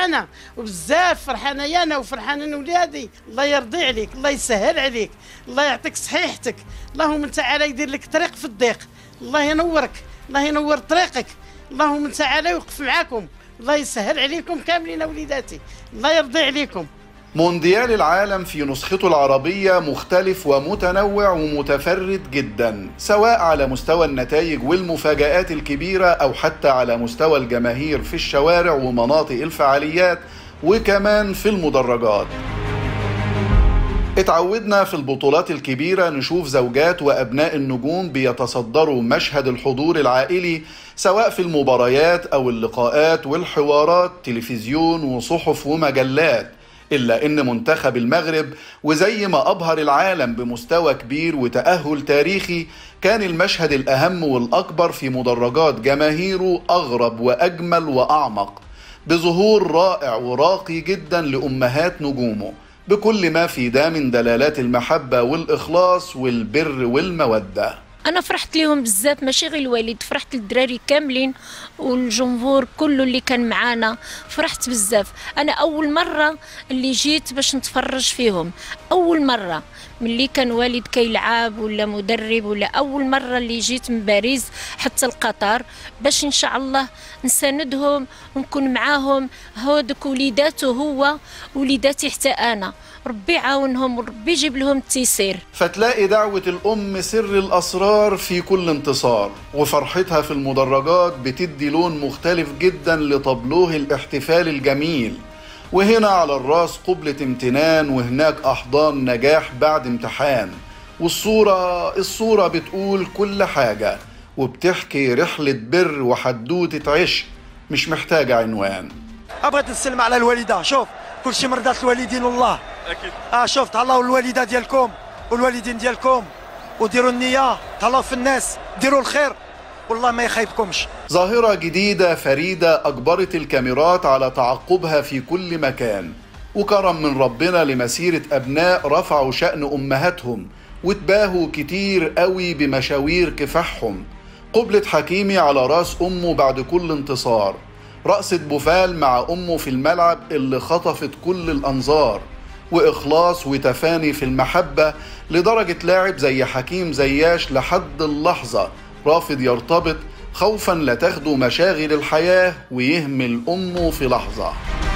فرحانه وبزاف فرحانه يا انا وفرحانه ولادي الله يرضي عليك الله يسهل عليك الله يعطيك صحيحتك اللهم تعالى يدير لك طريق في الضيق الله ينورك الله ينور طريقك اللهم تعالى يوقف معاكم الله يسهل عليكم كاملين وليداتي الله يرضي عليكم مونديال العالم في نسخته العربية مختلف ومتنوع ومتفرد جدا سواء على مستوى النتائج والمفاجآت الكبيرة أو حتى على مستوى الجماهير في الشوارع ومناطق الفعاليات وكمان في المدرجات اتعودنا في البطولات الكبيرة نشوف زوجات وأبناء النجوم بيتصدروا مشهد الحضور العائلي سواء في المباريات أو اللقاءات والحوارات تلفزيون وصحف ومجلات إلا إن منتخب المغرب وزي ما أبهر العالم بمستوى كبير وتأهل تاريخي كان المشهد الأهم والأكبر في مدرجات جماهيره أغرب وأجمل وأعمق بظهور رائع وراقي جدا لأمهات نجومه بكل ما في ده من دلالات المحبة والإخلاص والبر والمودة انا فرحت ليهم بزاف ماشي غير الوالد فرحت للدراري كاملين والجمهور كله اللي كان معانا فرحت بزاف انا اول مره اللي جيت باش نتفرج فيهم اول مره ملي كان والد كيلعب ولا مدرب ولا اول مره اللي جيت من باريس حتى القطر باش ان شاء الله نساندهم ونكون معاهم هودك وليداته هو وليداتي حتى انا ربي يعاونهم وربي يجيب لهم التيسير فتلاقي دعوة الأم سر الأسرار في كل انتصار وفرحتها في المدرجات بتدي لون مختلف جدا لطبلوه الاحتفال الجميل وهنا على الراس قبلة امتنان وهناك أحضان نجاح بعد امتحان والصورة الصورة بتقول كل حاجة وبتحكي رحلة بر وحدوتة عشق مش محتاجة عنوان ابغيت نسلم على الوالده شوف كل شيء مرضات الوالدين والله اكيد اه شوف تهلاو الوالده ديالكم والوالدين ديالكم وديروا النيه تهلاو في الناس ديروا الخير والله ما يخيبكمش ظاهرة جديدة فريدة أجبرت الكاميرات على تعقبها في كل مكان وكرم من ربنا لمسيرة أبناء رفعوا شأن أمهاتهم وتباهوا كتير قوي بمشاوير كفاحهم قبلة حكيمي على راس أمه بعد كل انتصار رقصة بوفال مع أمه في الملعب اللي خطفت كل الأنظار وإخلاص وتفاني في المحبة لدرجة لاعب زي حكيم زياش لحد اللحظة رافض يرتبط خوفا لا تاخده مشاغل الحياة ويهمل أمه في لحظة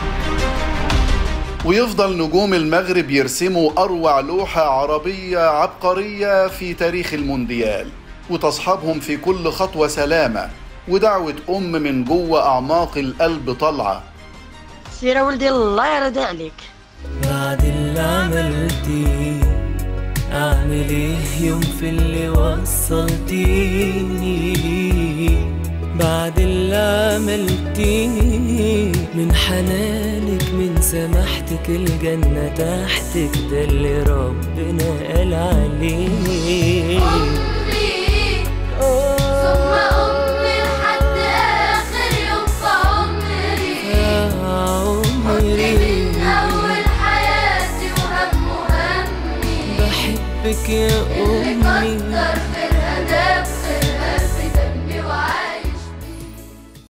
ويفضل نجوم المغرب يرسموا أروع لوحة عربية عبقرية في تاريخ المونديال وتصحبهم في كل خطوة سلامة ودعوة أم من جوه أعماق القلب طالعة سير ولدي الله يرضي عليك بعد اللي عملتيه اعمل ايه يوم في اللي وصلتيني ليه بعد اللي عملتيه من حنانك من سماحتك الجنة تحتك ده اللي ربنا قال عليه أمي ثم أمي لحد آخر يوم في عمري يا حضني عمري من أول حياتي وهم همي بحبك يا